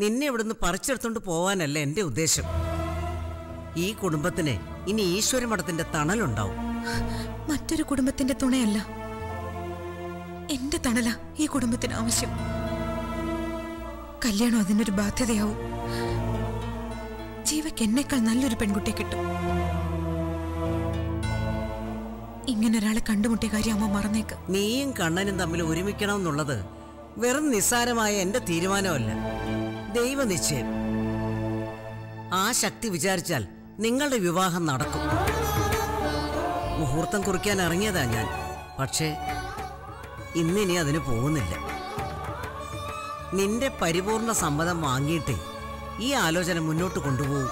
നിന്നെ ഇവിടുന്ന് പറിച്ചെടുത്തോണ്ട് പോവാനല്ല എന്റെ ഉദ്ദേശം ഈ കുടുംബത്തിന് ഇനി ഈശ്വരമഠത്തിന്റെ തണലുണ്ടാവും മറ്റൊരു കുടുംബത്തിന്റെ തുണയല്ല എന്റെ തണല ഈ കുടുംബത്തിന് ആവശ്യം കല്യാണം അതിനൊരു ബാധ്യതയാവും ജീവയ്ക്ക് എന്നേക്കാൾ നല്ലൊരു പെൺകുട്ടിയെ കിട്ടും ഇങ്ങനെ ഒരാളെ കണ്ടുമുട്ടിയ കാര്യം അമ്മ മറന്നേക്ക് നീയും കണ്ണനും തമ്മിൽ ഒരുമിക്കണമെന്നുള്ളത് വെറും നിസ്സാരമായ എന്റെ തീരുമാനമല്ല ദൈവനിശ്ചയം ആ ശക്തി വിചാരിച്ചാൽ നിങ്ങളുടെ വിവാഹം നടക്കും മുഹൂർത്തം കുറിക്കാൻ ഇറങ്ങിയതാ ഞാൻ പക്ഷേ ഇന്നിനി അതിന് പോകുന്നില്ല നിന്റെ പരിപൂർണ സമ്മതം വാങ്ങിയിട്ടേ ഈ ആലോചന മുന്നോട്ട് കൊണ്ടുപോകൂ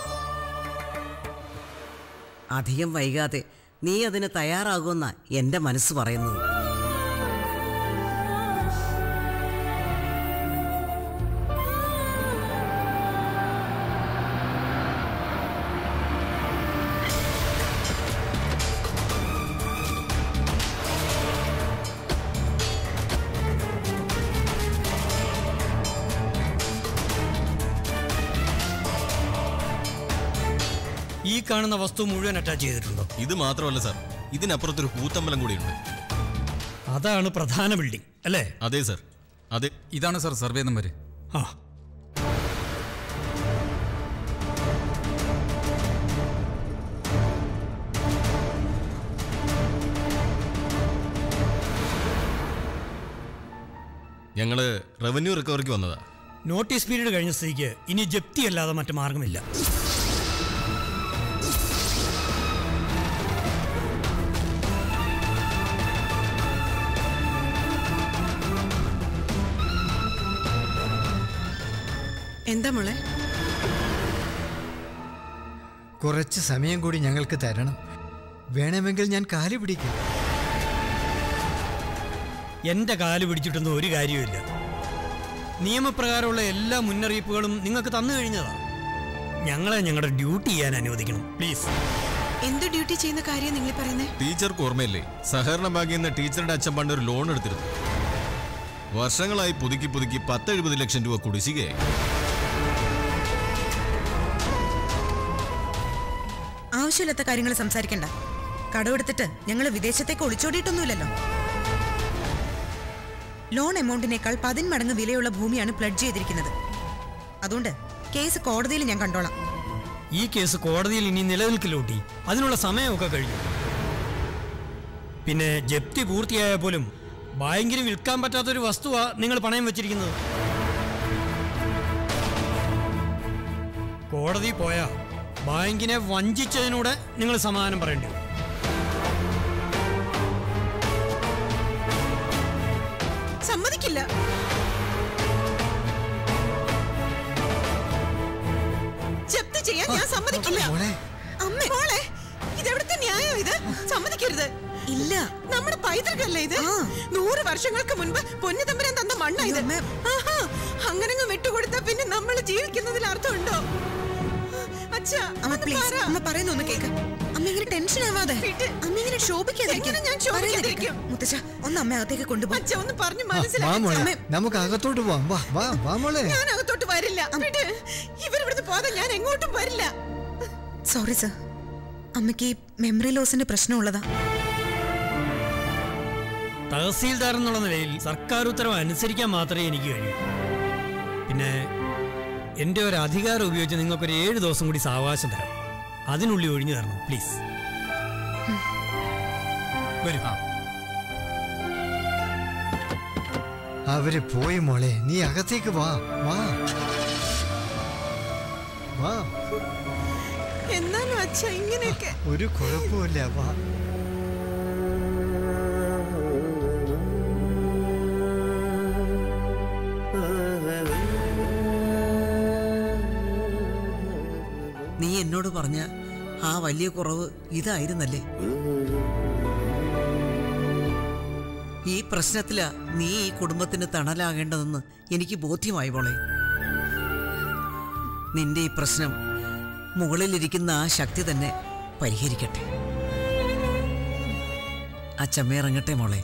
അധികം വൈകാതെ നീ അതിന് തയ്യാറാകുമെന്ന എന്റെ മനസ്സ് പറയുന്നത് ഈ കാണുന്ന വസ്തു മുഴുവൻ അറ്റാച്ച് ചെയ്തിട്ടുണ്ടോ ഇത് മാത്രമല്ല സാർ ഇതിനപ്പുറത്തൊരു കൂത്തമ്പലം കൂടിയുണ്ട് അതാണ് പ്രധാന ബിൽഡിംഗ് അല്ലേ അതെ സാർ അതെ ഇതാണ് സാർ സർവേ നമ്പർ ആ ഞങ്ങള് റവന്യൂ റിക്കവറിക്ക് വന്നതാ നോട്ടീസ് പീരീഡ് കഴിഞ്ഞ സ്ഥിതിക്ക് ഇനി ജപ്തി അല്ലാതെ മറ്റു മാർഗമില്ല എന്താ മോളെ കുറച്ച് സമയം കൂടി ഞങ്ങൾക്ക് തരണം വേണമെങ്കിൽ ഞാൻ കാല് പിടിക്കാം എന്റെ കാല് പിടിച്ചിട്ടൊന്നും ഒരു കാര്യവുമില്ല നിയമപ്രകാരമുള്ള എല്ലാ മുന്നറിയിപ്പുകളും നിങ്ങൾക്ക് തന്നു കഴിഞ്ഞതാണ് ഞങ്ങളെ ഞങ്ങളുടെ ഡ്യൂട്ടി ചെയ്യാൻ അനുവദിക്കണം പ്ലീസ് എന്ത് ഡ്യൂട്ടി ചെയ്യുന്ന കാര്യം നിങ്ങൾ പറയുന്നേ ടീച്ചർക്ക് ഓർമ്മയില്ലേ സഹകരണ ബാങ്കിൽ നിന്ന് ടീച്ചറുടെ അച്ഛൻ പണ്ട് ഒരു ലോൺ എടുത്തിരുന്നു വർഷങ്ങളായി പുതുക്കി പുതുക്കി പത്തെഴുപത് ലക്ഷം രൂപ കുടിശ്ശികയായി ആവശ്യമില്ലാത്ത കാര്യങ്ങൾ സംസാരിക്കണ്ട കടമെടുത്തിട്ട് ഞങ്ങൾ വിദേശത്തേക്ക് ഒളിച്ചോടിയിട്ടൊന്നുമില്ലല്ലോ ലോൺ എമൗണ്ടിനേക്കാൾ പതിന്മടങ്ങ് വിലയുള്ള ഭൂമിയാണ് പ്ലഡ് ചെയ്തിരിക്കുന്നത് അതുകൊണ്ട് കേസ് കോടതിയിൽ ഞാൻ കണ്ടോളാം ഈ കേസ് കോടതിയിൽ ഇനി നിലനിൽക്കില്ലോട്ടി അതിനുള്ള സമയമൊക്കെ കഴിഞ്ഞു പിന്നെ ജപ്തി പൂർത്തിയായ പോലും ബാങ്കിന് വിൽക്കാൻ പറ്റാത്തൊരു വസ്തുവാ നിങ്ങൾ പണയം വെച്ചിരിക്കുന്നത് കോടതി പോയാ ബാങ്കിനെ വഞ്ചിച്ചതിനൂടെ നിങ്ങൾ സമാധാനം പറയേണ്ടി വരും സമ്മതിക്കില്ല ജപ്തി ചെയ്യാൻ ഞാൻ സമ്മതിക്കില്ല മോളെ അമ്മ മോളെ ഇതെവിടുത്തെ ന്യായം ഇത് സമ്മതിക്കരുത് ഇല്ല നമ്മുടെ പൈതൃകല്ലേ ഇത് നൂറ് വർഷങ്ങൾക്ക് മുൻപ് പൊന്നുതമ്പരൻ തന്ന മണ്ണ ഇത് ആഹാ, അങ്ങനങ്ങ് വിട്ടുകൊടുത്താ പിന്നെ നമ്മൾ ജീവിക്കുന്നതിൽ അർത്ഥമുണ്ടോ അച്ഛാ അമ്മ പറയുന്ന ഒന്ന് കേക്ക് അമ്മ ഇങ്ങനെ ടെൻഷൻ ആവാതെ അമ്മ ഇങ്ങനെ ശോഭിക്കാതിരിക്കും ഞാൻ ശോഭിക്കാതിരിക്കും മുത്തച്ഛ ഒന്ന് അമ്മ അകത്തേക്ക് കൊണ്ടുപോകും അച്ഛ ഒന്ന് പറഞ്ഞു വാ മോളെ നമുക്ക് അകത്തോട്ട് പോവാം വാ വാ വാ മോളെ ഞാൻ അകത്തോട്ട് വരില്ല വിട് ഇവരിവിടുന്ന് പോകാതെ ഞാൻ എങ്ങോട്ടും വരില്ല സോറി സർ അമ്മയ്ക്ക് മെമ്മറി ലോസിന്റെ പ്രശ്നമുള്ളതാ തഹസീൽദാർ എന്നുള്ള നിലയിൽ സർക്കാർ ഉത്തരവ് അനുസരിക്കാൻ മാത്രമേ എനിക്ക് കഴിയൂ പിന്നെ എൻ്റെ ഒരു അധികാരം ഉപയോഗിച്ച് നിങ്ങൾക്കൊരു ഏഴ് ദിവസം കൂടി സാവകാശം തരാം അതിനുള്ളിൽ ഒഴിഞ്ഞു തരണം പ്ലീസ് വരൂ അവര് പോയി മോളെ നീ അകത്തേക്ക് വാ വാ വാ എന്നാലും അച്ഛ ഇങ്ങനെയൊക്കെ ഒരു കുഴപ്പമില്ല വാ നീ എന്നോട് പറഞ്ഞ ആ വലിയ കുറവ് ഇതായിരുന്നല്ലേ ഈ പ്രശ്നത്തിലാ നീ ഈ കുടുംബത്തിന് തണലാകേണ്ടതെന്ന് എനിക്ക് ബോധ്യമായി മോളെ നിന്റെ ഈ പ്രശ്നം മുകളിലിരിക്കുന്ന ആ ശക്തി തന്നെ പരിഹരിക്കട്ടെ അച്ചമ്മ ഇറങ്ങട്ടെ മോളെ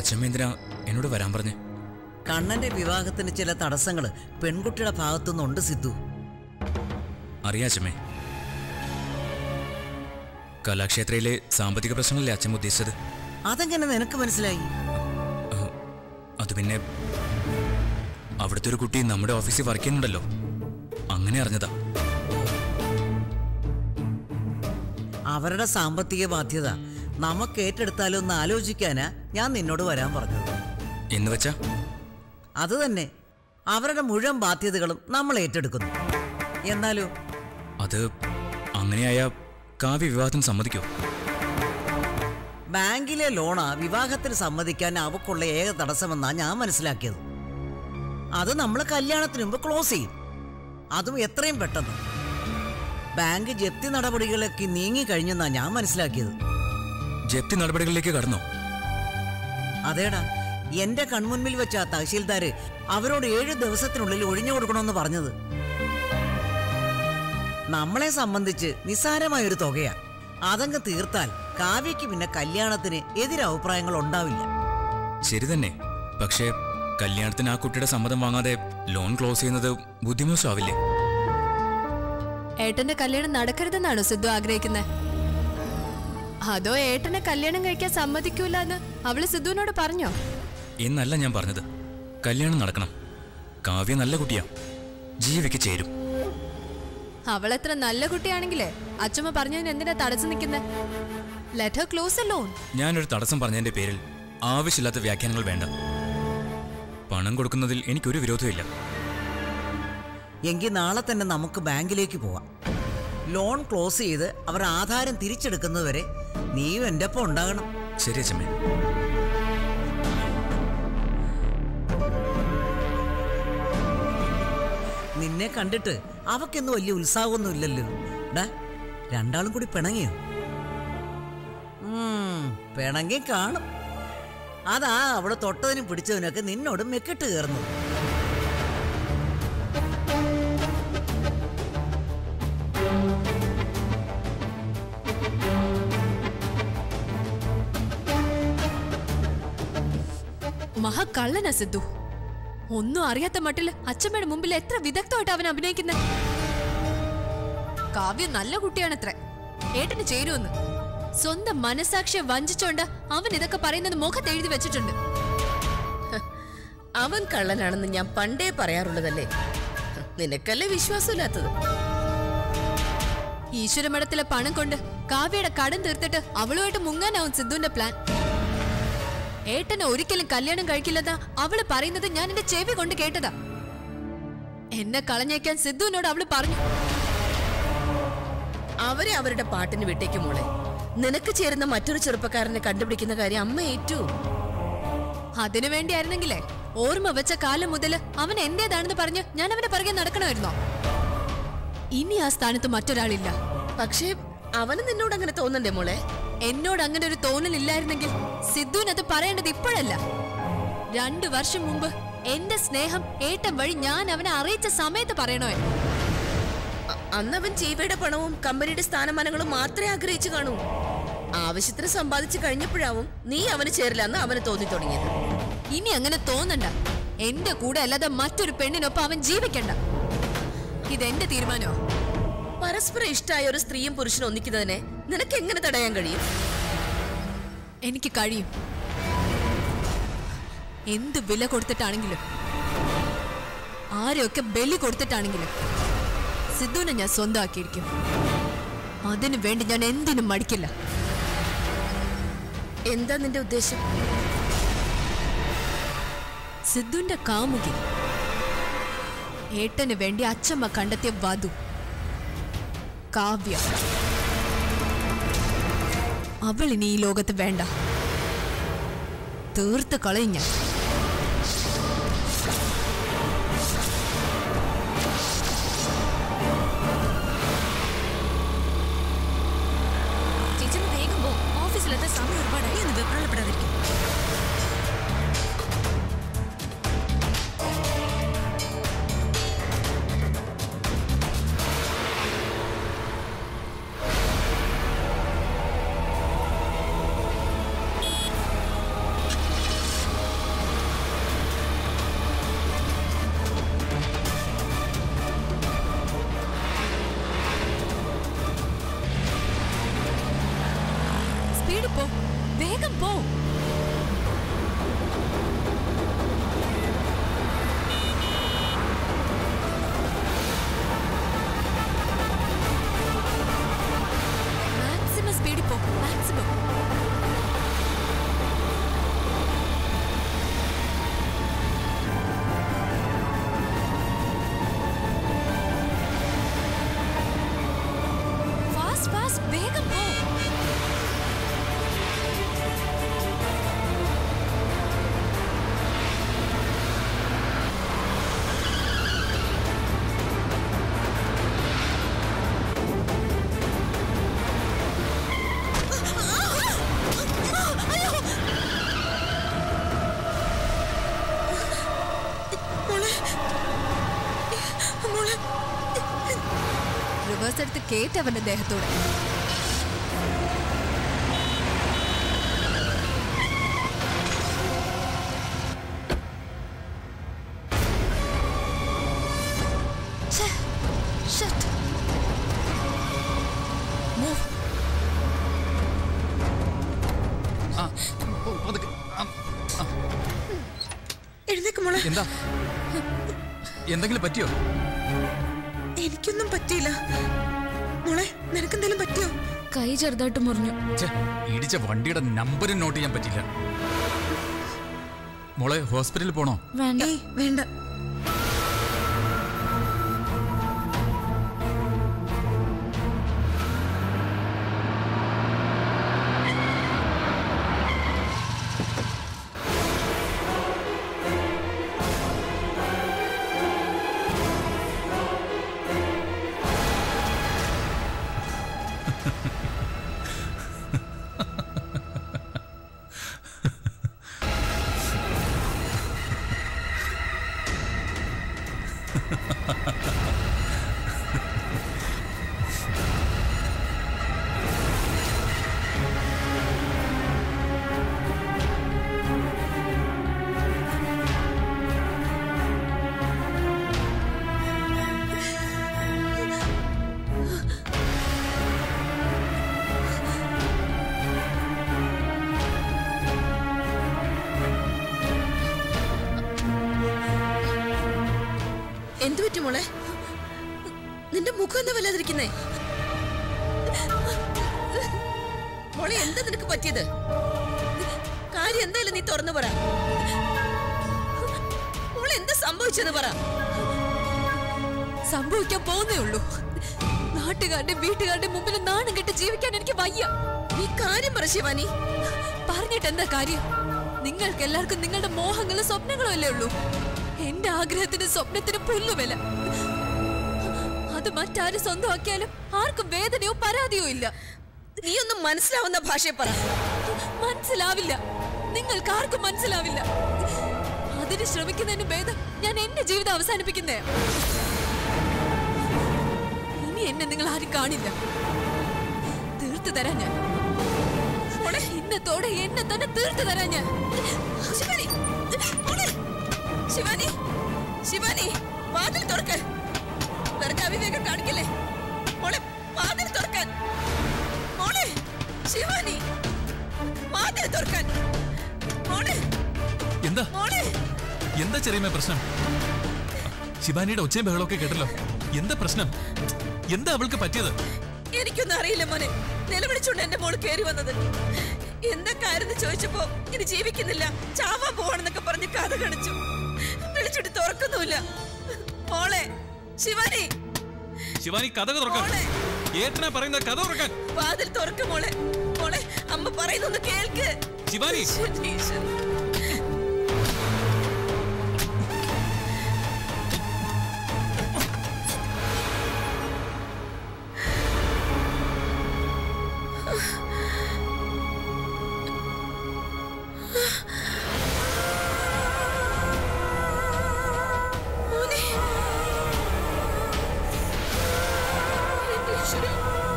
അച്ഛമ്മ എന്തിനാ എന്നോട് വരാൻ പറഞ്ഞേ കണ്ണന്റെ വിവാഹത്തിന് ചില തടസ്സങ്ങൾ പെൺകുട്ടിയുടെ ഭാഗത്തുനിന്നുണ്ട് സിദ്ധു അറിയാം അച്ഛമ്മേ കലാക്ഷേത്രയിലെ സാമ്പത്തിക പ്രശ്നങ്ങളല്ലേ അച്ഛമ്മ ഉദ്ദേശിച്ചത് അതെങ്ങനെ നിനക്ക് മനസ്സിലായി അത് പിന്നെ അവിടുത്തെ ഒരു കുട്ടി നമ്മുടെ ഓഫീസിൽ വർക്ക് ചെയ്യുന്നുണ്ടല്ലോ അങ്ങനെ അറിഞ്ഞതാ അവരുടെ സാമ്പത്തിക ബാധ്യത നമുക്ക് ഏറ്റെടുത്താലോ എന്ന് ആലോചിക്കാനാ ഞാൻ നിന്നോട് വരാൻ പറഞ്ഞത് എന്ന് വെച്ചാ അത് തന്നെ അവരുടെ മുഴുവൻ ബാധ്യതകളും നമ്മൾ ഏറ്റെടുക്കുന്നു എന്നാലോ അത് അങ്ങനെയായ കാവ്യ വിവാഹത്തിന് സമ്മതിക്കോ ബാങ്കിലെ ലോണാ വിവാഹത്തിന് സമ്മതിക്കാൻ അവക്കുള്ള ഏക തടസ്സമെന്നാ ഞാൻ മനസ്സിലാക്കിയത് അത് നമ്മൾ കല്യാണത്തിന് മുമ്പ് ക്ലോസ് ചെയ്യും അതും എത്രയും പെട്ടെന്ന് ബാങ്ക് ജപ്തി നടപടികളൊക്കെ നീങ്ങി കഴിഞ്ഞെന്നാ ഞാൻ മനസ്സിലാക്കിയത് ജപ്തി നടപടികളിലേക്ക് കടന്നോ അതേടാ എന്റെ കൺമുൻപിൽ വെച്ച ആ തഹസീൽദാര് അവരോട് ഏഴ് ദിവസത്തിനുള്ളിൽ ഒഴിഞ്ഞു കൊടുക്കണമെന്ന് പറഞ്ഞത് നമ്മളെ സംബന്ധിച്ച് നിസ്സാരമായ ഒരു തുകയാ അതങ്ങ് തീർത്താൽ കാവ്യയ്ക്ക് പിന്നെ കല്യാണത്തിന് എതിരഭിപ്രായങ്ങൾ ഉണ്ടാവില്ല ശരി തന്നെ പക്ഷേ കല്യാണത്തിന് ആ കുട്ടിയുടെ സമ്മതം വാങ്ങാതെ ലോൺ ക്ലോസ് ചെയ്യുന്നത് ബുദ്ധിമോശമാവില്ലേ ഏട്ടന്റെ കല്യാണം നടക്കരുതെന്നാണോ സിദ്ധു ആഗ്രഹിക്കുന്നത് അതോ ഏട്ടനെ കല്യാണം കഴിക്കാൻ സമ്മതിക്കൂല എന്ന് അവള് സിദ്ധുവിനോട് പറഞ്ഞോ എന്നല്ല ഞാൻ പറഞ്ഞത് കല്യാണം നടക്കണം കാവ്യ നല്ല കുട്ടിയാ ജീവിക്ക് ചേരും അവളെത്ര നല്ല കുട്ടിയാണെങ്കിലേ അച്ഛമ്മ പറഞ്ഞതിന് എന്തിനാ തടസ്സം നിൽക്കുന്നത് ലെറ്റർ ക്ലോസ് ലോൺ ഞാനൊരു തടസ്സം പറഞ്ഞതിന്റെ പേരിൽ ആവശ്യമില്ലാത്ത വ്യാഖ്യാനങ്ങൾ വേണ്ട പണം കൊടുക്കുന്നതിൽ എനിക്കൊരു വിരോധമില്ല എങ്കിൽ നാളെ തന്നെ നമുക്ക് ബാങ്കിലേക്ക് പോവാം ലോൺ ക്ലോസ് ചെയ്ത് അവർ ആധാരം തിരിച്ചെടുക്കുന്നതുവരെ നീയും എൻ്റെ ഒപ്പം ഉണ്ടാകണം ശരി അച്ഛമ്മേ നിന്നെ കണ്ടിട്ട് അവക്കൊന്നും വലിയ ഉത്സാഹമൊന്നും ഇല്ലല്ലോ ഡാ രണ്ടാളും കൂടി പിണങ്ങിയോ ഉം, പിണങ്ങി കാണും അതാ അവളെ തൊട്ടതിനും പിടിച്ചതിനൊക്കെ നിന്നോട് മെക്കിട്ട് കയറുന്നു മഹാകള്ളനാ സിദ്ധു ഒന്നും അറിയാത്ത മട്ടില് അച്ഛമ്മയുടെ മുമ്പിൽ എത്ര വിദഗ്ധമായിട്ട് അവൻ അഭിനയിക്കുന്നത് കാവ്യ നല്ല കുട്ടിയാണത്രേ ഏട്ടന് ചേരുമെന്ന് സ്വന്തം മനസാക്ഷിയെ വഞ്ചിച്ചോണ്ട് അവൻ ഇതൊക്കെ പറയുന്നത് മുഖത്ത് എഴുതി വെച്ചിട്ടുണ്ട് അവൻ കള്ളനാണെന്ന് ഞാൻ പണ്ടേ പറയാറുള്ളതല്ലേ നിനക്കല്ലേ വിശ്വാസമില്ലാത്തത് ഈശ്വരമഠത്തിലെ പണം കൊണ്ട് കാവ്യയുടെ കടം തീർത്തിട്ട് അവളുമായിട്ട് മുങ്ങാനാവും സിദ്ധുവിന്റെ പ്ലാൻ ഏട്ടനെ ഒരിക്കലും കല്യാണം കഴിക്കില്ലെന്നാ അവള് പറയുന്നത് ഞാൻ എന്റെ ചെവി കൊണ്ട് കേട്ടതാ എന്നെ കളഞ്ഞേക്കാൻ സിദ്ധുവിനോട് അവള് പറഞ്ഞു അവരെ അവരുടെ പാട്ടിന് വിട്ടേക്ക് മോളെ നിനക്ക് ചേരുന്ന മറ്റൊരു ചെറുപ്പക്കാരനെ കണ്ടുപിടിക്കുന്ന കാര്യം അമ്മ ഏറ്റു അതിനു വേണ്ടിയായിരുന്നെങ്കിലേ ഓർമ്മ വെച്ച കാലം മുതൽ അവൻ എന്റേതാണെന്ന് പറഞ്ഞ് ഞാൻ അവന്റെ പിറകെ നടക്കണമായിരുന്നോ ഇനി ആ സ്ഥാനത്ത് മറ്റൊരാളില്ല പക്ഷേ അവന് നിന്നോട് അങ്ങനെ തോന്നണ്ടേ മോളെ എന്നോട് അങ്ങനെ ഒരു തോന്നലില്ലായിരുന്നെങ്കിൽ സിദ്ധുവിനത് പറയേണ്ടത് ഇപ്പോഴല്ല രണ്ടു വർഷം മുമ്പ് എന്റെ സ്നേഹം ഏട്ടൻ വഴി ഞാൻ അവനെ അറിയിച്ച സമയത്ത് പറയണമായിരുന്നു അ- അന്ന് അവൻ ജീവയുടെ പണവും കമ്പനിയുടെ സ്ഥാനമാനങ്ങളും മാത്രമേ ആഗ്രഹിച്ചു കാണൂ ആവശ്യത്തിന് സമ്പാദിച്ചു കഴിഞ്ഞപ്പോഴാവും നീ അവന് ചേരില്ല എന്ന് അവന് തോന്നി തുടങ്ങിയത് ഇനി അങ്ങനെ തോന്നണ്ട എന്റെ കൂടെ അല്ലാതെ മറ്റൊരു പെണ്ണിനൊപ്പം അവൻ ജീവിക്കണ്ട ഇതെന്റെ തീരുമാനമോ പരസ്പരം ഇഷ്ടമായ ഒരു സ്ത്രീയും പുരുഷനും ഒന്നിക്കുന്നതിനെ നിനക്ക് എങ്ങനെ തടയാൻ കഴിയും എനിക്ക് കഴിയും എന്ത് വില കൊടുത്തിട്ടാണെങ്കിലും ആരെയൊക്കെ ബലി കൊടുത്തിട്ടാണെങ്കിലും സിദ്ധുവിനെ ഞാൻ സ്വന്തമാക്കിയിരിക്കും അതിനു വേണ്ടി ഞാൻ എന്തിനും മടിക്കില്ല എന്താ നിന്റെ ഉദ്ദേശം സിദ്ധുവിന്റെ കാമുകി ഏട്ടന് വേണ്ടി അച്ചമ്മ കണ്ടെത്തിയ വധു കാവ്യ അവൾ ഇനി ഈ ലോകത്ത് വേണ്ട തീർത്ത് കളയും ഞാൻ ചേച്ചി ഒന്ന് വേഗം പോ ഓഫീസിലെത്താൻ സമയം ഒരുപാടായി ഒന്ന് വെപ്രാളപ്പെടാതിരിക്കും ഡ്രസ് എടുത്ത് കേറ്റവന്റെ ദേഹത്തോടെ ഛെ, shit. Move. എഴുന്നേക്ക് മോളെ എന്താ എന്തെങ്കിലും പറ്റിയോ എനിക്കൊന്നും പറ്റിയില്ല മോളെ നിനക്കെന്തെങ്കിലും പറ്റിയോ കൈ ചെറുതായിട്ട് മുറിഞ്ഞു ഛെ, ഇടിച്ച വണ്ടിയുടെ നമ്പരും നോട്ട് ചെയ്യാൻ പറ്റില്ല മോളെ ഹോസ്പിറ്റലിൽ പോണോ വേണ്ട ഏയ് വേണ്ട എന്തു പറ്റി മോളെ നിന്റെ മുഖം എന്താ വല്ലാതിരിക്കുന്നേ മോളെ എന്താ നിനക്ക് പറ്റിയത് കാര്യം എന്തായാലും നീ തുറന്നു പറ മോളെ എന്താ സംഭവിച്ചെന്ന് പറ സംഭവിക്കാൻ പോകുന്നേ ഉള്ളൂ നാട്ടുകാരുടെ വീട്ടുകാരുടെ മുമ്പിൽ നാണം കെട്ട് ജീവിക്കാൻ എനിക്ക് വയ്യ നീ കാര്യം പറ ശിവാനി പറഞ്ഞിട്ട് എന്താ കാര്യം നിങ്ങൾക്ക് എല്ലാവർക്കും നിങ്ങളുടെ മോഹങ്ങളും സ്വപ്നങ്ങളും അല്ലേ ഉള്ളൂ എന്റെ ആഗ്രഹത്തിന് സ്വപ്നത്തിന് പുല്ലുവില അത് മറ്റാരും സ്വന്തമാക്കിയാലും ആർക്കും വേദനയോ പരാതിയോ ഇല്ല നീ ഒന്നും മനസ്സിലാവുന്ന ഭാഷയെ പറ മനസ്സിലാവില്ല നിങ്ങൾക്ക് ആർക്കും മനസ്സിലാവില്ല അതിന് ശ്രമിക്കുന്നതിന് ഭേദം ഞാൻ എന്റെ ജീവിതം അവസാനിപ്പിക്കുന്നേ ഇനി എന്നെ നിങ്ങൾ ആരും കാണില്ല തീർത്തു തരാൻ ഞാൻ മോളെ, ഇന്നത്തോടെ എന്നെ തന്നെ തീർത്തു തരാൻ ഞാൻ ശിവാനി മോളെ, ശിവാനി ശിവാനി വാതിൽ തുറക്ക് വെറുതെ അവിവേകം കാണിക്കല്ലേ മോളെ വാതിൽ തുറക്കാൻ മോളെ ശിവാനി വാതിൽ തുറക്കാൻ മോളെ എന്താ മോളെ എന്താ ചെറിയ പ്രശ്നം ശിവാനിയുടെ ഒച്ചയും ബഹളമൊക്കെ കേട്ടല്ലോ എന്താ പ്രശ്നം എന്താ അവൾക്ക് പറ്റിയത് എനിക്കൊന്നും അറിയില്ല മോനെ നിലവിളിച്ചുകൊണ്ട് എന്റെ മോള് കയറി വന്നത് എന്താ കാര്യം ചോദിച്ചപ്പോ ഇനി ജീവിക്കുന്നില്ല ചാവാൻ പോവാണെന്നൊക്കെ പറഞ്ഞ് കഥ കാണിച്ചു വിളിച്ചിട്ട് തുറക്കുന്നുമില്ല മോളെ ശിവാനി ശിവാനി കഥ തുറക്കാൻ മോളെ ഏട്ടനാ പറയുന്ന കഥ തുറക്കാൻ വാതിൽ തുറക്ക് മോളെ മോളെ അമ്മ പറയുന്നൊന്ന് കേൾക്ക് ശിവാനി ഈശ്വരി, ഈശ്വരി. മോനെ. എന്റെ ഈശ്വരാ.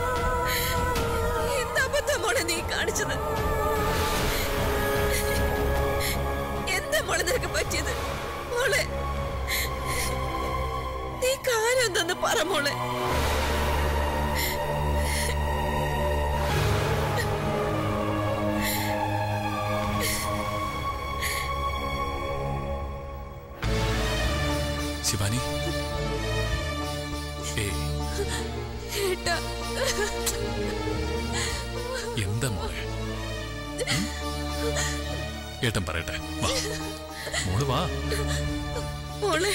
എന്താ അബദ്ധം മോളെ നീ കാണിച്ചത് എന്താ മോളെ നിനക്ക് പറ്റിയത് മോളെ നീ കാര്യം എന്തെന്ന് പറ മോളെ ശിവാനി ഏയ് ഏട്ടാ എന്താ മോളെ ഉം? ഏട്ടൻ പറയട്ടെ വാ മോള് വാ മോളെ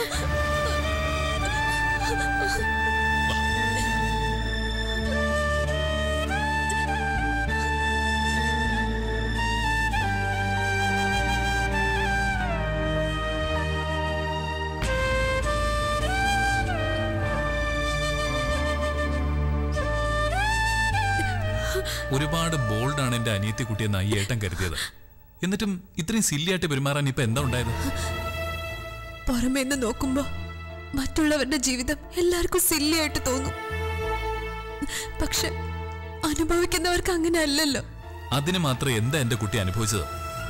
ഒരുപാട് ബോൾഡാണ് എന്റെ അനിയത്തി കുട്ടിയെന്ന് ഈ ഏട്ടൻ കരുതിയത് എന്നിട്ടും ഇത്രയും സില്ലിയായിട്ട് പെരുമാറാൻ ഇപ്പൊ എന്താ ഉണ്ടായത് പുറമേന്ന് നോക്കുമ്പോ മറ്റുള്ളവരുടെ ജീവിതം എല്ലാവർക്കും സില്ലിയായിട്ട് തോന്നും പക്ഷെ അനുഭവിക്കുന്നവർക്ക് അങ്ങനെ അല്ലല്ലോ അതിന് മാത്രം എന്താ എന്റെ കുട്ടി അനുഭവിച്ചത്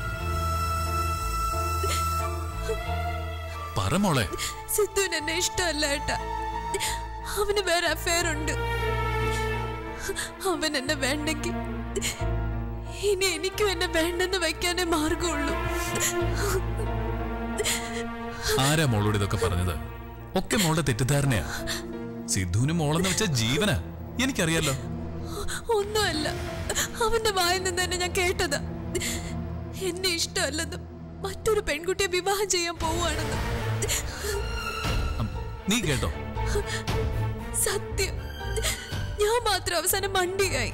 പറ മോളെ സിദ്ധുവിന് എന്നെ ഇഷ്ടമല്ല ഏട്ടാ അവന് വേറെ അഫയർ ഉണ്ട് അവൻ എന്നെ വേണ്ടെങ്കിൽ ഇനി എനിക്കും എന്നെ വേണ്ടെന്ന് വെക്കാനേ മാർഗമുള്ളൂ ആരാ മോളോട് ഇതൊക്കെ പറഞ്ഞത് ഒക്കെ മോളുടെ തെറ്റിദ്ധാരണയാ സിദ്ധുവിന് മോളെന്ന് വെച്ച ജീവനാ എനിക്കറിയാലോ ഒന്നുമല്ല അവന്റെ വായിൽ നിന്ന് തന്നെ ഞാൻ കേട്ടതാ എന്നെ ഇഷ്ടമല്ലെന്നും മറ്റൊരു പെൺകുട്ടിയെ വിവാഹം ചെയ്യാൻ പോവുകയാണെന്നും അം, നീ കേട്ടോ സത്യം ഞാൻ മാത്രം അവസാനം മണ്ടിയായി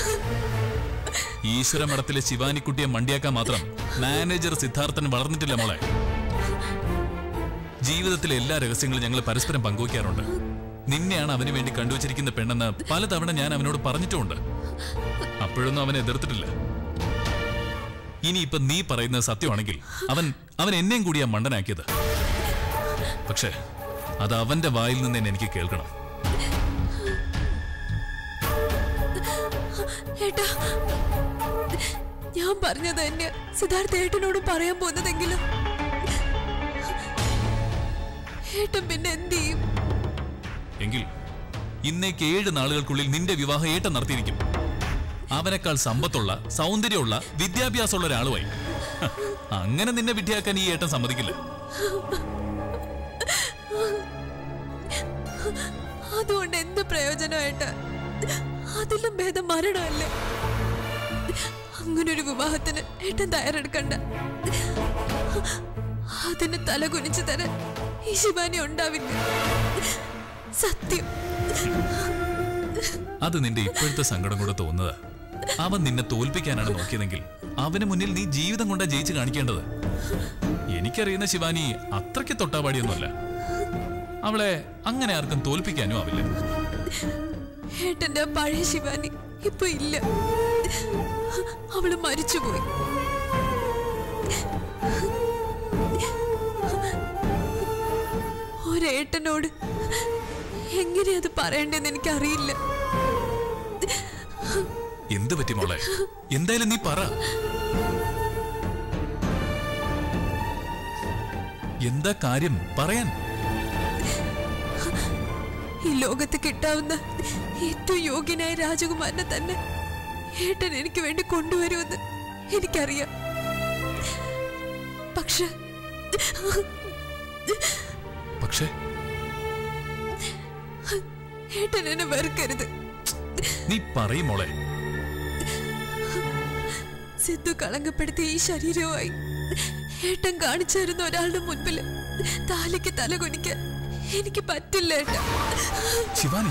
ഈശ്വര മഠത്തിലെ ശിവാനിക്കുട്ടിയെ മണ്ടിയാക്കാൻ മാത്രം മാനേജർ സിദ്ധാർത്ഥൻ വളർന്നിട്ടില്ല മോളെ ജീവിതത്തിലെ എല്ലാ രഹസ്യങ്ങളും ഞങ്ങൾ പരസ്പരം പങ്കുവയ്ക്കാറുണ്ട് നിന്നെയാണ് അവന് വേണ്ടി കണ്ടുവച്ചിരിക്കുന്ന പെണ്ണെന്ന് പലതവണ ഞാൻ അവനോട് പറഞ്ഞിട്ടുമുണ്ട് അപ്പോഴൊന്നും അവൻ എതിർത്തിട്ടില്ല ഇനിയിപ്പൊ നീ പറയുന്നത് സത്യമാണെങ്കിൽ അവൻ അവൻ എന്നെയും കൂടിയാ മണ്ടനാക്കിയത് പക്ഷേ അത് അവന്റെ വായിൽ നിന്ന് തന്നെ എനിക്ക് കേൾക്കണം ഏട്ടാ ഞാൻ പറഞ്ഞത് തന്നെ സിദ്ധാർത്ഥ ഏട്ടനോട് പറയാൻ പോകുന്നതെങ്കിലും ഏട്ടൻ പിന്നെ എന്ത് ചെയ്യും എങ്കിൽ ഇന്നേക്ക് ഏഴ് നാളുകൾക്കുള്ളിൽ നിന്റെ വിവാഹം ഏട്ടം നടത്തിയിരിക്കും അവനേക്കാൾ സമ്പത്തുള്ള സൗന്ദര്യമുള്ള വിദ്യാഭ്യാസമുള്ള ഒരാളുമായി ഹ, അങ്ങനെ നിന്നെ വിഡ്ഢിയാക്കാൻ ഈ ഏട്ടൻ സമ്മതിക്കില്ല അതുകൊണ്ട് എന്ത് പ്രയോജനം ഏട്ടാ അതിലും ഭേദം മരണമല്ലേ അങ്ങനൊരു വിവാഹത്തിന് ഏട്ടൻ തയ്യാറെടുക്കണ്ട അതിന് തല കുനിച്ചു തരാൻ ഈ ശിവാനി ഉണ്ടാവില്ല സത്യം അത് നിന്റെ ഇപ്പോഴത്തെ സങ്കടം കൂടെ തോന്നുന്നത് അവൻ നിന്നെ തോൽപ്പിക്കാനാണ് നോക്കിയതെങ്കിൽ അവന് മുന്നിൽ നീ ജീവിതം കൊണ്ടാ ജയിച്ചു കാണിക്കേണ്ടത് എനിക്കറിയുന്ന ശിവാനി അത്രയ്ക്ക് തൊട്ടാപാടിയൊന്നുമല്ല അവളെ അങ്ങനെ ആർക്കും തോൽപ്പിക്കാനും ആവില്ല ഏട്ടന്റെ ആ പഴയ ശിവാനി ഇപ്പൊ ഇല്ല അവള് മരിച്ചുപോയി ഒരേട്ടനോട് എങ്ങനെ അത് പറയണ്ടെന്ന് എനിക്കറിയില്ല എന്ത് പറ്റി മോളെ എന്തായാലും നീ പറ എന്താ കാര്യം പറയാൻ ഈ ലോകത്ത് കിട്ടാവുന്ന ഏറ്റവും യോഗ്യനായ രാജകുമാരനെ തന്നെ ഏട്ടൻ എനിക്ക് വേണ്ടി കൊണ്ടുവരുമെന്ന് എനിക്കറിയാം പക്ഷെ പക്ഷേ ഏട്ടൻ എന്നെ വെറുക്കരുത് നീ പറയും മോളെ സിദ്ധു കളങ്കപ്പെടുത്തിയ ഈ ശരീരവുമായി ഏട്ടൻ കാണിച്ചു തരുന്ന ഒരാളുടെ മുൻപിൽ താലിക്ക് തല കുനിക്കാൻ എനിക്ക് പറ്റില്ല ഏട്ടാ ശിവാനി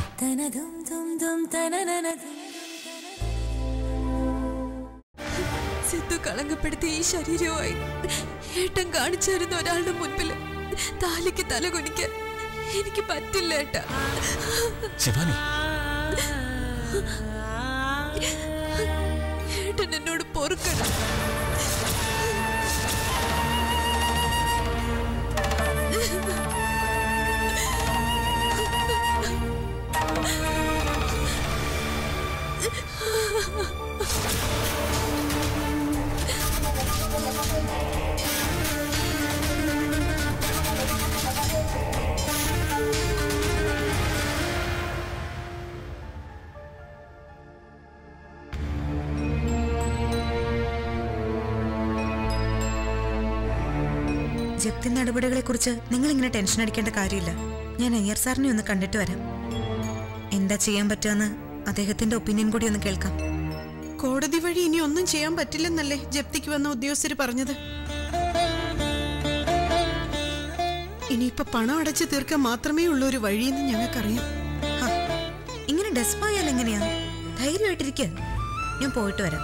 സിദ്ധു കളങ്കപ്പെടുത്തിയ ഈ ശരീരവുമായി ഏട്ടൻ കാണിച്ചു തരുന്ന ഒരാളുടെ മുൻപിൽ താലിക്ക് തല കുനിക്കാൻ എനിക്ക് പറ്റില്ല ഏട്ടാ ശിവാനി ഏട്ടൻ എന്നോട് പൊറുക്കണം ജപ്തി നടപടികളെ കുറിച്ച് നിങ്ങൾ ഇങ്ങനെ ടെൻഷൻ അടിക്കേണ്ട കാര്യമില്ല ഞാൻ അയ്യർ സാറിനെ ഒന്ന് കണ്ടിട്ട് വരാം എന്താ ചെയ്യാൻ പറ്റുമെന്ന് അദ്ദേഹത്തിന്റെ ഒപ്പീനിയൻ കൂടി ഒന്ന് കേൾക്കാം കോടതി വഴി ഇനി ഒന്നും ചെയ്യാൻ പറ്റില്ലെന്നല്ലേ ജപ്തിക്ക് വന്ന ഉദ്യോഗസ്ഥര് പറഞ്ഞത് ഇനിയിപ്പൊ പണം അടച്ചു തീർക്കാൻ മാത്രമേ ഉള്ളൂ ഒരു വഴിയെന്ന് ഞങ്ങൾക്കറിയാം ഹ, ഇങ്ങനെ ഡെസ്പായാൽ എങ്ങനെയാ ധൈര്യമായിട്ടിരിക്കുക ഞാൻ പോയിട്ട് വരാം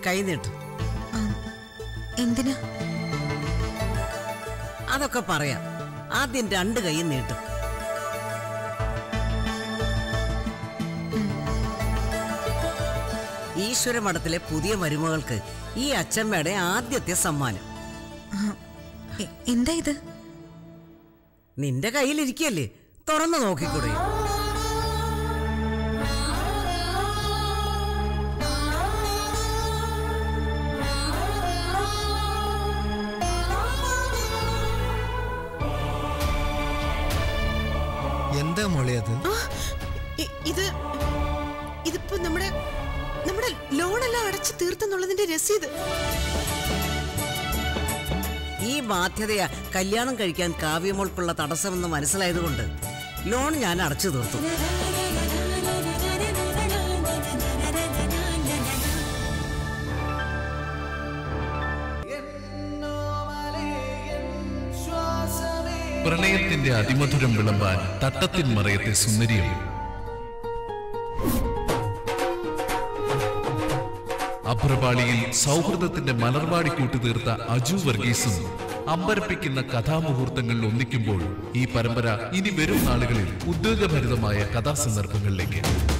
കൈ നീട്ടു ആ, എന്തിനാ അതൊക്കെ പറയാം ആദ്യം രണ്ട് കൈയും നീട്ടും ഈശ്വര മഠത്തിലെ പുതിയ മരുമകൾക്ക് ഈ അച്ഛമ്മയുടെ ആദ്യത്തെ സമ്മാനം ആ, എ- എന്താ ഇത് നിന്റെ കയ്യിലിരിക്കല്ലേ തുറന്നു നോക്കിക്കൂടെ എന്താ മോളെ അത് ആ, ഇ- ഇത് ഇതിപ്പോ നമ്മുടെ നമ്മുടെ ലോണെല്ലാം അടച്ചു തീർത്തെന്നുള്ളതിന്റെ രസീത് ഈ ബാധ്യതയാ കല്യാണം കഴിക്കാൻ കാവ്യമോൾക്കുള്ള തടസ്സമെന്ന് മനസ്സിലായതുകൊണ്ട് ലോൺ ഞാൻ അടച്ചു തീർത്തു പ്രണയത്തിന്റെ അതിമധുരം വിളമ്പാൻ തട്ടത്തിൻ മറയത്തെ സുന്ദരിയും അഭ്രപാളിയിൽ സൗഹൃദത്തിന്റെ മലർവാടി കൂട്ടുതീർത്ത അജു വർഗീസും അമ്പരപ്പിക്കുന്ന കഥാമുഹൂർത്തങ്ങളിൽ ഒന്നിക്കുമ്പോൾ ഈ പരമ്പര ഇനി വരും നാളുകളിൽ ഉദ്വേഗഭരിതമായ കഥാസന്ദർഭങ്ങളിലേക്ക്